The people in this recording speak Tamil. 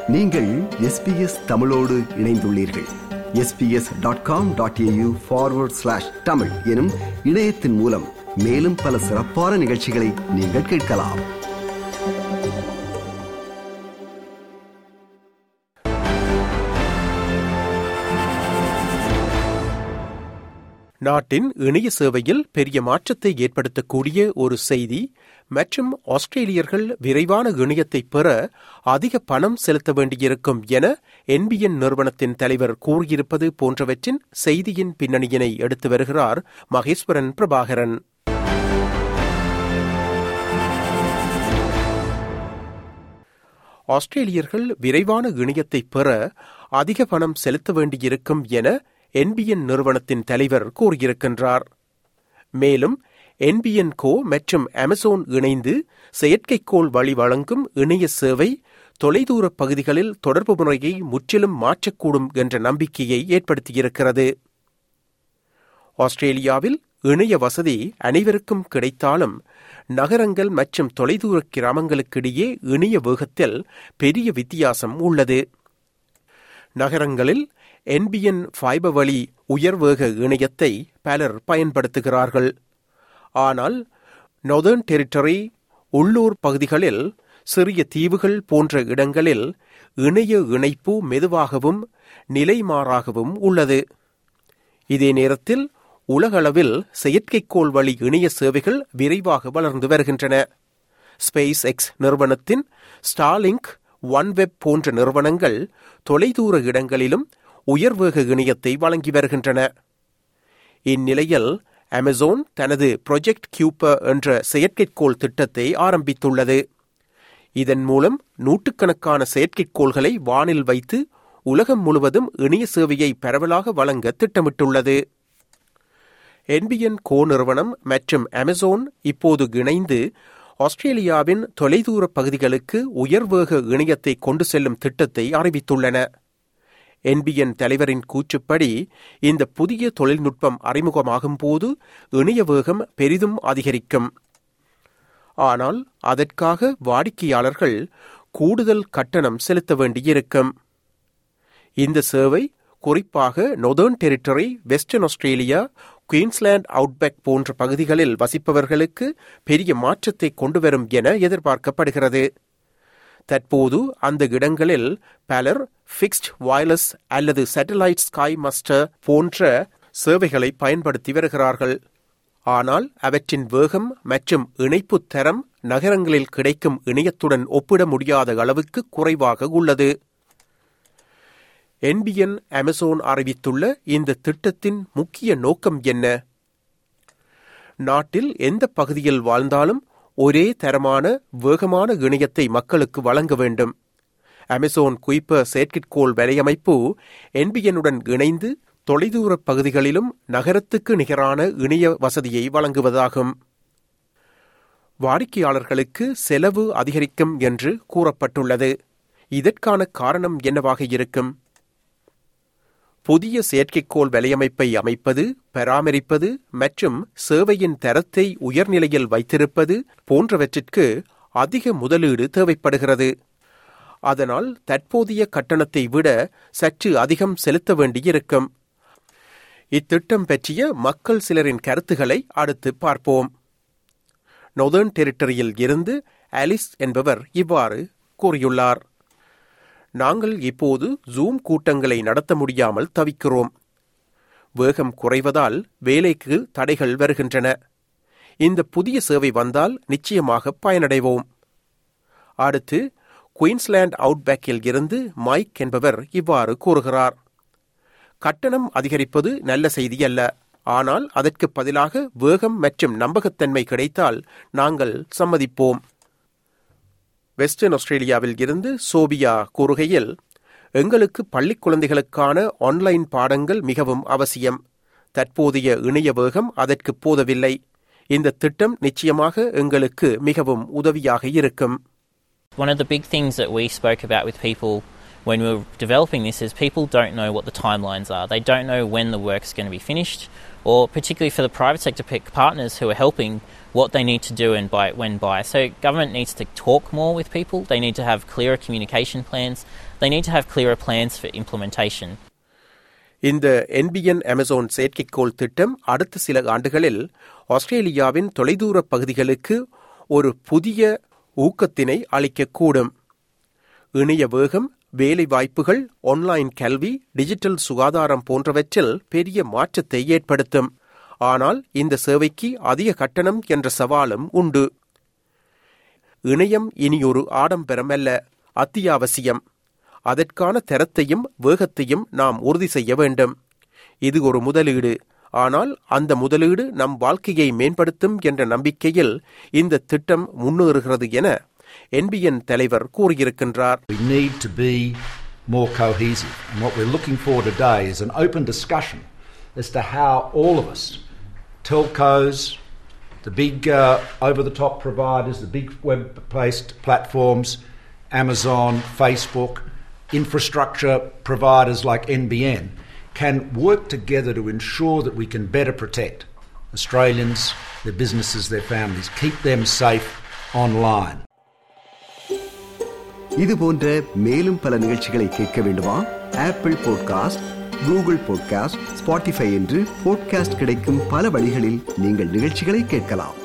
நீங்கள் எஸ்பிஎஸ் தமிழோடு இணைந்துள்ளீர்கள் SBS dot com dot AU forward slash Tamil எனும் இணையத்தின் மூலம் மேலும் பல சிறப்பான நிகழ்ச்சிகளை நீங்கள் கேட்கலாம் நாட்டின் இணைய சேவையில் பெரிய மாற்றத்தை ஏற்படுத்தக்கூடிய ஒரு செய்தி மற்றும் ஆஸ்திரேலியர்கள் விரைவான இணையத்தை பெற அதிக பணம் செலுத்த வேண்டியிருக்கும் என என்பிஎன் நிறுவனத்தின் தலைவர் கூறியிருப்பது போன்றவற்றின் செய்தியின் பின்னணியினை எடுத்து வருகிறார் மகேஸ்வரன் பிரபாகரன் ஆஸ்திரேலியர்கள் விரைவான இணையத்தை பெற அதிக பணம் செலுத்த வேண்டியிருக்கும் என என்பிஎன் நிறுவனத்தின் தலைவர் கூறியிருக்கின்றார் மேலும் என்பிஎன் கோ மற்றும் அமேசான் இணைந்து செயற்கைக்கோள் வழி வழங்கும் இணைய சேவை தொலைதூர பகுதிகளில் தொடர்பு முறையை முற்றிலும் மாற்றக்கூடும் என்ற நம்பிக்கையை ஏற்படுத்தியிருக்கிறது ஆஸ்திரேலியாவில் இணைய வசதி அனைவருக்கும் கிடைத்தாலும் நகரங்கள் மற்றும் தொலைதூர கிராமங்களுக்கிடையே இணைய வேகத்தில் பெரிய வித்தியாசம் உள்ளது நகரங்களில் என்பிஎன் ஃபைபர் வழி உயர்வேக இணையத்தை பலர் பயன்படுத்துகிறார்கள் ஆனால் நொதர்ன் டெரிட்டரி உள்ளூர் பகுதிகளில் சிறிய தீவுகள் போன்ற இடங்களில் இணைய இணைப்பு மெதுவாகவும் நிலைமாறாகவும் உள்ளது இதே நேரத்தில் உலகளவில் செயற்கைக்கோள் வழி இணைய சேவைகள் விரைவாக வளர்ந்து வருகின்றன ஸ்பேஸ் எக்ஸ் நிறுவனத்தின் ஸ்டாலிங்க் ஒன்வெப் போன்ற நிறுவனங்கள் தொலைதூர இடங்களிலும் உயர்வேக இணையத்தை வழங்கி வருகின்றன இந்நிலையில் அமேசான் தனது ப்ரொஜெக்ட் கியூப்பர் என்ற செயற்கைக்கோள் திட்டத்தை ஆரம்பித்துள்ளது இதன் மூலம் நூற்றுக்கணக்கான செயற்கைக்கோள்களை வானில் வைத்து உலகம் முழுவதும் இணைய சேவையை பரவலாக வழங்க திட்டமிட்டுள்ளது என்பிஎன் கோ நிறுவனம் மற்றும் அமேசான் இப்போது இணைந்து ஆஸ்திரேலியாவின் தொலைதூர பகுதிகளுக்கு உயர்வேக இணையத்தை கொண்டு செல்லும் திட்டத்தை அறிவித்துள்ளன என்பிஎன் தலைவரின் கூற்றுப்படி இந்த புதிய தொழில்நுட்பம் அறிமுகமாகும் போது இணைய வேகம் பெரிதும் அதிகரிக்கும் ஆனால் அதற்காக வாடிக்கையாளர்கள் கூடுதல் கட்டணம் செலுத்த வேண்டியிருக்கும் இந்த சேவை குறிப்பாக northern territory western Australia Queensland outback போன்ற பகுதிகளில் வசிப்பவர்களுக்கு பெரிய மாற்றத்தை கொண்டுவரும் என எதிர்பார்க்கப்படுகிறது தற்போது அந்த இடங்களில் பலர் ஃபிக்ஸ்ட் வயர்லெஸ் அல்லது சேட்டலைட் ஸ்கை மஸ்டர் போன்ற சேவைகளை பயன்படுத்தி வருகிறார்கள் ஆனால் அவற்றின் வேகம் மற்றும் இணைப்பு தரம் நகரங்களில் கிடைக்கும் இணையத்துடன் ஒப்பிட முடியாத அளவுக்கு குறைவாக உள்ளது என்பிஎன் அமேசான் அறிவித்துள்ள இந்த திட்டத்தின் முக்கிய நோக்கம் என்ன நாட்டில் எந்த பகுதியில் வாழ்ந்தாலும் ஒரே தரமான வேகமான இணையத்தை மக்களுக்கு வழங்க வேண்டும் அமேசான் குயிப்ப செயற்கைக்கோள் வலையமைப்பு என்பிஎனுடன் இணைந்து தொலைதூர பகுதிகளிலும் நகரத்துக்கு நிகரான இணைய வசதியை வழங்குவதாகும் வாடிக்கையாளர்களுக்கு செலவு அதிகரிக்கும் என்று கூறப்பட்டுள்ளது இதற்கான காரணம் என்னவாக இருக்கும் புதிய செயற்கைக்கோள் வலையமைப்பை அமைப்பது பராமரிப்பது மற்றும் சேவையின் தரத்தை உயர்நிலையில் வைத்திருப்பது போன்றவற்றிற்கு அதிக முதலீடு தேவைப்படுகிறது அதனால் தற்போதைய கட்டணத்தை விட சற்று அதிகம் செலுத்த வேண்டியிருக்கும் இத்திட்டம் பற்றிய மக்கள் சிலரின் கருத்துக்களை அடுத்து பார்ப்போம் நொதர்ன் டெரிட்டரியில் இருந்து அலிஸ் என்பவர் இவ்வாறு கூறியுள்ளார் நாங்கள் இப்போது ஜூம் கூட்டங்களை நடத்த முடியாமல் தவிக்கிறோம் வேகம் குறைவதால் வேலைக்கு தடைகள் வருகின்றன இந்த புதிய சேவை வந்தால் நிச்சயமாக பயனடைவோம் அடுத்து குயின்ஸ்லாந்து அவுட்பேக்கில் இருந்து மைக் என்பவர் இவ்வாறு கூறுகிறார் கட்டணம் அதிகரிப்பது நல்ல செய்தி அல்ல ஆனால் அதற்கு பதிலாக வேகம் மற்றும் நம்பகத்தன்மை கிடைத்தால் நாங்கள் சம்மதிப்போம் வெஸ்டர்ன் ஆஸ்திரேலியாவில் இருந்து சோபியா கூறுகையில் எங்களுக்கு பள்ளி குழந்தைகளுக்கான ஆன்லைன் பாடங்கள் மிகவும் அவசியம் தற்போதைய இணைய வேகம் அதற்கு போதவில்லை இந்த திட்டம் நிச்சயமாக எங்களுக்கு மிகவும் உதவியாக இருக்கும் One of the big things that we spoke about with people when we were developing this is people don't know what the timelines are. They don't know when the work's going to be finished, or particularly for the private sector partners who are helping, what they need to do and by when by. So government needs to talk more with people. They need to have clearer communication plans. They need to have clearer plans for implementation. இந்த என்பிஎன் அமேசான் செயற்கைக்கோள் திட்டம் அடுத்த சில ஆண்டுகளில் ஆஸ்திரேலியாவின் தொலைதூர பகுதிகளுக்கு ஒரு புதிய ஊக்கத்தினை அளிக்கக்கூடும் இணைய வேகம் வேலை வாய்ப்புகள் ஆன்லைன் கல்வி டிஜிட்டல் சுகாதாரம் போன்றவற்றில் பெரிய மாற்றத்தை ஏற்படுத்தும் ஆனால் இந்த சேவைக்கு அதிக கட்டணம் என்ற சவாலும் உண்டு இணையம் இனி ஒரு ஆடம்பரம் அல்ல அத்தியாவசியம் அதற்கான தரத்தையும் வேகத்தையும் நாம் உறுதி செய்ய வேண்டும் இது ஒரு முதலீடு ஆனால் அந்த முதலீடு நம் வாழ்க்கையை மேம்படுத்தும் என்ற நம்பிக்கையில் இந்த திட்டம் முன்னேறுகிறது என என்பிஎன் தலைவர் கூறியிருக்கின்றார் We need to be more cohesive. And what we're looking for today is an open discussion as to how all of us, telcos, the big uh, over the top providers, the big web based platforms, Amazon, Facebook, infrastructure providers like NBN, can work together to ensure that we can better protect Australians, their businesses, their families, keep them safe online. இது போன்ற மேலும் பல நிகழ்ச்சிகளை கேட்க வேண்டுமா Apple podcast Google podcast Spotify என்று பாட்காஸ்ட் கிடைக்கும் பல வழிகளில் நீங்கள் நிகழ்ச்சிகளை கேட்கலாம்